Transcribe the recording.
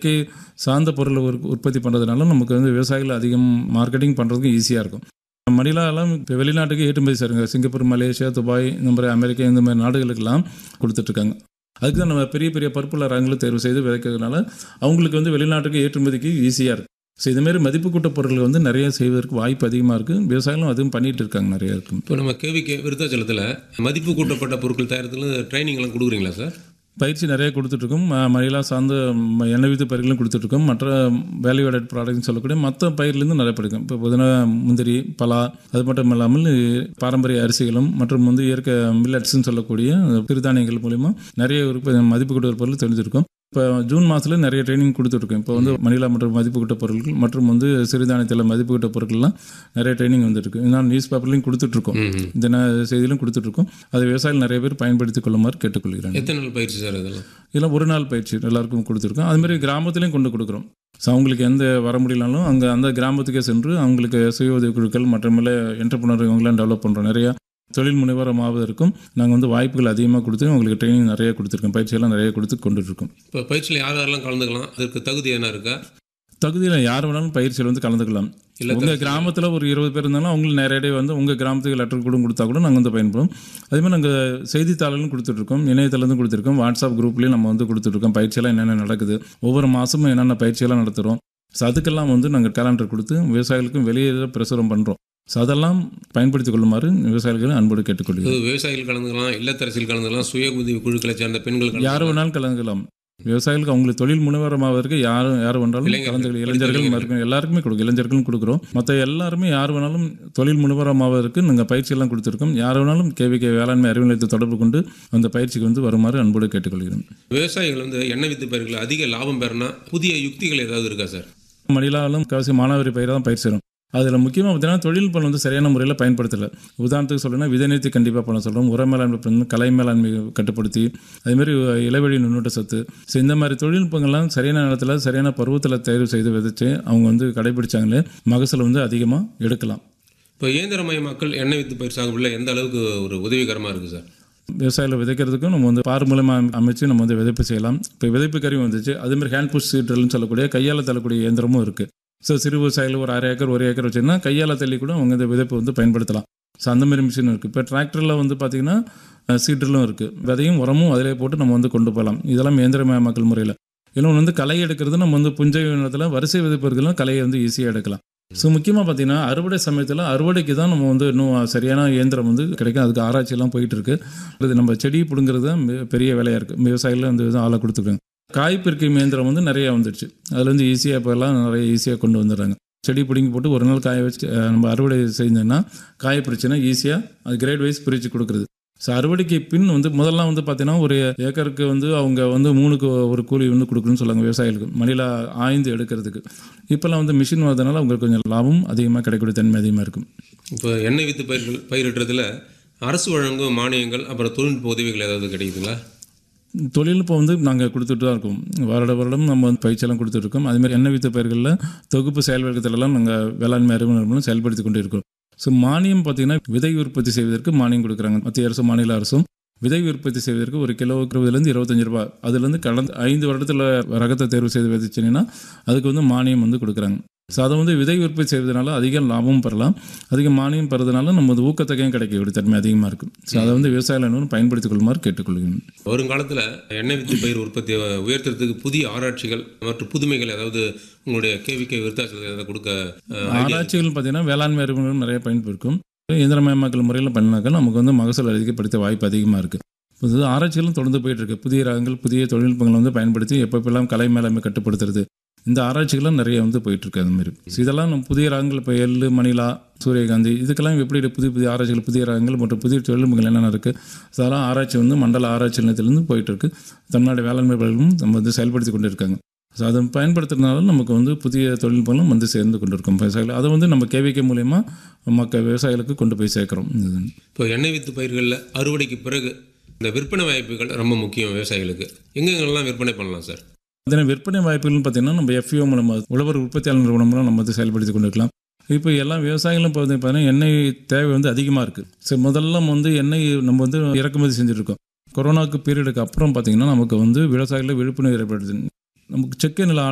இயற்கை சார்ந்த பொருளை உற்- உற்பத்தி பண்ணுறதுனால நமக்கு வந்து விவசாயிகள் அதிகம் மார்க்கெட்டிங் பண்ணுறதுக்கு ஈஸியாக இருக்கும் மணிலாலாம் இப்போ வெளிநாட்டுக்கு ஏற்றுமதி செய்கிறாங்க சிங்கப்பூர் மலேசியா துபாய் இந்த மாதிரி அமெரிக்கா இந்த மாதிரி நாடுகளுக்கெல்லாம் கொடுத்துட்ருக்காங்க அதுக்கு தான் நம்ம பெரிய பெரிய பருப்புள்ள ரகங்களை தேர்வு செய்து விதைக்கிறதுனால அவங்களுக்கு வந்து வெளிநாட்டுக்கு ஏற்றுமதிக்கு ஈஸியாக இருக்குது ஸோ இதுமாரி மதிப்பு கூட்ட பொருட்கள் வந்து நிறைய செய்வதற்கு வாய்ப்பு அதிகமாக இருக்குது விவசாயிகளும் அதுவும் பண்ணிகிட்டு இருக்காங்க நிறைய இருக்கு இப்போ நம்ம கேவிகே விருத்தாச்சலத்தில் மதிப்பு கூட்டப்பட்ட பொருட்கள் தயாரித்துல ட்ரைனிங் எல்லாம் கொடுக்குறீங்களா சார் பயிற்சி நிறைய கொடுத்துட்ருக்கோம் மயிலா சார்ந்த ம- எண்ணெய் வித்து பயிர்களும் கொடுத்துட்ருக்கோம் மற்ற வேல்யூ ஆடட் ப்ராடக்ட்னு சொல்லக்கூடிய மற்ற பயிர்லேருந்து நிறைய படிக்கும் இப்போ புதினா முந்திரி பலா அது மட்டும் இல்லாமல் பாரம்பரிய அரிசிகளும் மற்றும் வந்து இயற்கை மில்லட்ஸ்ன்னு சொல்லக்கூடிய சிறுதானியங்கள் மூலிமா நிறைய உற்பத்தி மதிப்பு கூட்ட பொருள் தெரிஞ்சிருக்கும் இப்போ ஜூன் மாதத்துல நிறைய ட்ரைனிங் கொடுத்துட்ருக்கோம் இப்போ வந்து மணிலா மற்றும் மதிப்பு கூட்ட பொருட்கள் மற்றும் வந்து சிறுதானியத்தில் மதிப்பு கூட்ட பொருட்கள்லாம் நிறைய ட்ரைனிங் வந்துருக்கு நான் நியூஸ் பேப்பர்லையும் கொடுத்துட்ருக்கோம் ம் தின செய்தியிலும் கொடுத்துட்ருக்கோம் அது விவசாயிகள் நிறைய பேர் பயன்படுத்திக் கொள்ளுமாறு கேட்டுக்கொள்கிறேன் எத்தனை நாள் பயிற்சி சார் இதெல்லாம் இதெல்லாம் ஒரு நாள் பயிற்சி எல்லாருக்கும் கொடுத்துருக்கோம் அதுமாரி கிராமத்துலேயும் கொண்டு கொடுக்குறோம் ஸோ அவங்களுக்கு எந்த வர முடியலனாலும் அங்கே அந்த கிராமத்துக்கே சென்று அவங்களுக்கு சுய உதவி குழுக்கள் மற்றமில்ல என்டர்பிரினர் இவங்களாம் டெவலப் பண்ணுறோம் நிறையா தொழில் முனைவரம் ஆவதற்கும் நாங்கள் வந்து வாய்ப்புகள் அதிகமாக கொடுத்து அவங்களுக்கு ட்ரைனிங் நிறைய கொடுத்துருக்கோம் பயிற்சியெல்லாம் நிறைய கொடுத்து கொண்டுட்ருக்கோம் இப்போ பயிற்சியில் யார் யாரெல்லாம் கலந்துக்கலாம் அதற்கு தகுதி என்ன இருக்கா தகுதியில் யார் வேணாலும் பயிற்சியில் வந்து கலந்துக்கலாம் இல்லை உங்கள் கிராமத்தில் ஒரு இருபது பேர் இருந்தாலும் அவங்களுக்கு நேரடியாக வந்து உங்கள் கிராமத்துக்கு லெட்டர் கூட கொடுத்தா கூட நாங்கள் வந்து பயன்படும் அதேமாதிரி நாங்கள் செய்தித்தாளும் கொடுத்துட்ருக்கோம் இணையதளத்தும் கொடுத்துருக்கோம் வாட்ஸ்அப் குரூப்லேயும் நம்ம வந்து கொடுத்துட்ருக்கோம் பயிற்சியெல்லாம் என்னென்ன நடக்குது ஒவ்வொரு மாதமும் என்னென்ன பயிற்சியெல்லாம் நடத்துகிறோம் ஸோ அதுக்கெல்லாம் வந்து நாங்கள் கேலண்டர் கொடுத்து விவசாயிகளுக்கும் வெளியே பிரசுரம் பண்ணுறோம் ஸோ அதெல்லாம் பயன்படுத்திக் கொள்ளுமாறு விவசாயிகளை அன்போடு கேட்டுக்கொள்கிறோம் இது விவசாயிகள் கலந்துக்கலாம் இல்லத்தரசிகள் கலந்துக்கலாம் சுய உதவி குழுக்களை சேர்ந்த பெண்கள் யார் கலந்துக்கலாம் வேணாலும் கலந்துக்கலாம் விவசாயிகளுக்கு அவங்களுக்கு தொழில் முனைவரமாவதற்கு யாரும் யார் வேணாலும் இளைஞர்கள், கலந்துக்கலாம் படித்த இளைஞர்கள் இளைஞர்கள். மறுக்கும் எல்லாருக்குமே கொடுக்கும் இளைஞர்களும் கொடுக்குறோம் மற்ற எல்லாருமே யார் வேணாலும் தொழில் முனைவரமாவதற்கு நாங்கள் பயிற்சியெல்லாம் கொடுத்துருக்கோம் யார் வேணாலும் கேவிகே வேளாண்மை அறிவு நிலையத்தை தொடர்பு கொண்டு அந்த பயிற்சிக்கு வந்து வருமாறு அன்போடு கேட்டுக்கொள்கிறோம் விவசாயிகள் வந்து எண்ணெய் வித்து பயிர்கள் அதிக லாபம் பெறனா புதிய யுக்திகள் ஏதாவது இருக்கா சார் மணிலாலும் கவசி மானாவாரி பயிரை தான் பயிர் செய்கிறோம் அதில் முக்கியமாக பார்த்தீங்கன்னா தொழில்நுட்பம் வந்து சரியான முறையில் பயன்படுத்தலை உதாரணத்துக்கு சொல்லணும்னா விதை நிறுத்தி கண்டிப்பாக பண்ண சொல்கிறோம் உர மேலாண்மை பண்ணணும் கலை மேலாண்மை கட்டுப்படுத்தி அதேமாதிரி இளவழி நுண்ணூட்ட சத்து ஸோ இந்த மாதிரி தொழில்நுட்பங்கள்லாம் சரியான நேரத்தில் சரியான பருவத்தில் தேர்வு செய்து விதைச்சு அவங்க வந்து கடைபிடிச்சாங்களே மகசூல் வந்து அதிகமாக எடுக்கலாம் இப்போ இயந்திரமயமாக்கல் எண்ணெய் வித்து பயிர் சாகுபடியில் எந்த அளவுக்கு ஒரு உதவிகரமாக இருக்குது சார் விவசாயியில் விதைக்கிறதுக்கும் நம்ம வந்து பார் மூலமாக அமைச்சு நம்ம வந்து விதைப்பு செய்யலாம் இப்போ விதைப்பு கருவி வந்துச்சு அதேமாதிரி ஹேண்ட் புஷ் சீட்ரல்னு சொல்லக்கூடிய கையால் தள்ளக்கூடிய இயந்திரமும் இருக்குது ஸோ சிறு விவசாயிகள் ஒரு அரை ஏக்கர் ஒரு ஏக்கர் வச்சுன்னா கையால் தள்ளி கூட அவங்க இந்த விதைப்பு வந்து பயன்படுத்தலாம் ஸோ அந்த மாதிரி மிஷின் இருக்குது இப்போ டிராக்டரில் வந்து பார்த்திங்கன்னா சீட்ரலும் இருக்குது விதையும் உரமும் அதிலே போட்டு நம்ம வந்து கொண்டு போகலாம் இதெல்லாம் இயந்திரமயமாக்கல் முறையில் இன்னொன்று வந்து களை எடுக்கிறது நம்ம வந்து புஞ்சை நிலத்தில் வரிசை விதைப்பு இருக்கலாம் கலையை வந்து ஈஸியாக எடுக்கலாம் ஸோ முக்கியமாக பார்த்தீங்கன்னா அறுவடை சமயத்தில் அறுவடைக்கு தான் நம்ம வந்து இன்னும் சரியான இயந்திரம் வந்து கிடைக்கும் அதுக்கு ஆராய்ச்சியெல்லாம் போயிட்டு இருக்கு அது நம்ம செடி பிடுங்கிறது தான் மிக பெரிய வேலையாக இருக்குது விவசாயிகள் அந்த இது ஆளை கொடுத்துருக்காங்க காய் பிரிக்கும் இயந்திரம் வந்து நிறைய வந்துடுச்சு அதில் வந்து ஈஸியாக இப்போ எல்லாம் நிறைய ஈஸியாக கொண்டு வந்துடுறாங்க செடி பிடுங்கி போட்டு ஒரு நாள் காய வச்சு அஹ், நம்ம அறுவடை செஞ்சோன்னா காய பிரிச்சுன்னா ஈஸியாக அது கிரேட் வைஸ் பிரித்து கொடுக்குறது ஸோ அறுவடைக்கு பின் வந்து முதல்லாம் வந்து பார்த்தீங்கன்னா ஒரு ஏக்கருக்கு வந்து அவங்க வந்து மூணுக்கு ஒரு கூலி வந்து கொடுக்கணும்னு சொல்லுவாங்க விவசாயிகளுக்கு மணிலா ஆய்ந்து எடுக்கிறதுக்கு இப்போல்லாம் வந்து மிஷின் வரதுனால அவங்களுக்கு கொஞ்சம் லாபம் அதிகமாக கிடைக்கக்கூடிய தன்மை அதிகமாக இருக்கும் இப்போ எண்ணெய் வித்து பயிர்கள் பயிரிடுறதுல அரசு வழங்கும் மானியங்கள் அப்புறம் தொழில்நுட்ப உதவிகள் ஏதாவது கிடைக்குதுங்களா தொழில்நுட்பம் வந்து நாங்கள் கொடுத்துட்டு தான் இருக்கோம் வருட வருடம் நம்ம வந்து பயிற்சியெல்லாம் கொடுத்துட்ருக்கோம் அதுமாதிரி எண்ணெய் வித்த பயிர்களில் தொகுப்பு செயல்வழக்கத்திலலாம் நாங்கள் வேளாண்மை அறிவு நிறுவனம் செயல்படுத்தி கொண்டு இருக்கோம் ஸோ மானியம் பார்த்தீங்கன்னா விதை உற்பத்தி செய்வதற்கு மானியம் கொடுக்குறாங்க மத்திய அரசும் மாநில அரசும் விதை உற்பத்தி செய்வதற்கு ஒரு கிலோவுக்கு இருபதுலேருந்து இருபத்தஞ்சு ரூபாய் அதுலேருந்து கடந்த ஐந்து வருடத்தில் ரகத்தை தேர்வு செய்து விதைச்சிங்கன்னா அதுக்கு வந்து மானியம் வந்து கொடுக்குறாங்க ஸோ அதை வந்து விதை உற்பத்தி செய்வதனால அதிக லாபமும் பெறலாம் அதிக மானியம் பெறதுனால நம்ம வந்து ஊக்கத்தொகையும் கிடைக்கக்கூடிய தன்மை அதிகமாக இருக்கும் ஸோ அதை வந்து விவசாயிகள் பயன்படுத்திக் கொள்ளுமாறு கேட்டுக்கொள்கிறேன் வருங்காலத்தில் எண்ணெய் வித்து பயிர் உற்பத்தியை உயர்த்துறதுக்கு புதிய ஆராய்ச்சிகள் மற்றும் புதுமைகள் ஏதாவது உங்களுடைய கேவிகே விருத்தாச்சலத்தில் ஏதாவது கொடுக்க அஹ், idea ஆராய்ச்சிகள் பார்த்தீங்கன்னா வேளாண்மை அறிவுகள் நிறைய பயன்பெருக்கும் இயந்திரமயமாக்கல் முறையில் பண்ணினாக்கா நமக்கு வந்து மகசூல் அதிகப்படுத்த வாய்ப்பு அதிகமாக இருக்குது புது ஆராய்ச்சிகளும் தொடர்ந்து போயிட்டு இருக்கு புதிய ரகங்கள் புதிய தொழில்நுட்பங்களை வந்து பயன்படுத்தி எப்பப்பெல்லாம் கலை மேலாண்மை கட்டுப்படுத்துறது இந்த ஆராய்ச்சிகளும் நிறைய வந்து போயிட்டு இருக்கு அது மாதிரி So இதெல்லாம் நம்ம புதிய ரகங்கள் இப்போ எள்ளு மணிலா சூரியகாந்தி இதுக்கெல்லாம் எப்படி புதிய புதிய ஆராய்ச்சிகள் புதிய ரகங்கள் மற்றும் புதிய தொழில்நுட்பங்கள் என்னென்ன இருக்குது அதெல்லாம் ஆராய்ச்சி வந்து மண்டல ஆராய்ச்சி நிலையத்திலேருந்து போயிட்டு இருக்கு தமிழ்நாடு வேளாண்மை பல்கலும் நம்ம வந்து செயல்படுத்தி கொண்டு இருக்காங்க ஸோ அதை பயன்படுத்துறதுனால நமக்கு வந்து புதிய தொழில்நுட்பங்களும் வந்து சேர்ந்து கொண்டு இருக்கும் விவசாயிகள் அதை வந்து நம்ம கேவிகே மூலயமா மக்கள் விவசாயிகளுக்கு கொண்டு போய் சேர்க்குறோம் இது இப்போ எண்ணெய் வித்து பயிர்களில் அறுவடைக்கு பிறகு இந்த விற்பனை வாய்ப்புகள் ரொம்ப முக்கியம் விவசாயிகளுக்கு எங்கெங்கெல்லாம் விற்பனை பண்ணலாம் சார் அதனால் விற்பனை வாய்ப்புகள்னு பார்த்தீங்கன்னா நம்ம எஃப்ஓ மூலமாக உழவர் உற்பத்தியாளர் நிறுவனம் மூலம் நம்ம வந்து செயல்படுத்தி கொண்டு இருக்கலாம் இப்போ எல்லா விவசாயிகளும் இப்போ வந்து பார்த்தீங்கன்னா எண்ணெய் தேவை வந்து அதிகமாக இருக்குது சரி முதல்ல வந்து எண்ணெய் நம்ம வந்து இறக்குமதி செஞ்சுட்டு இருக்கோம் கொரோனாக்கு பீரியடுக்கு அப்புறம் பார்த்தீங்கன்னா நமக்கு வந்து விவசாயிகளில் விழிப்புணர்வு ஏற்படுது நமக்கு செக்கு நில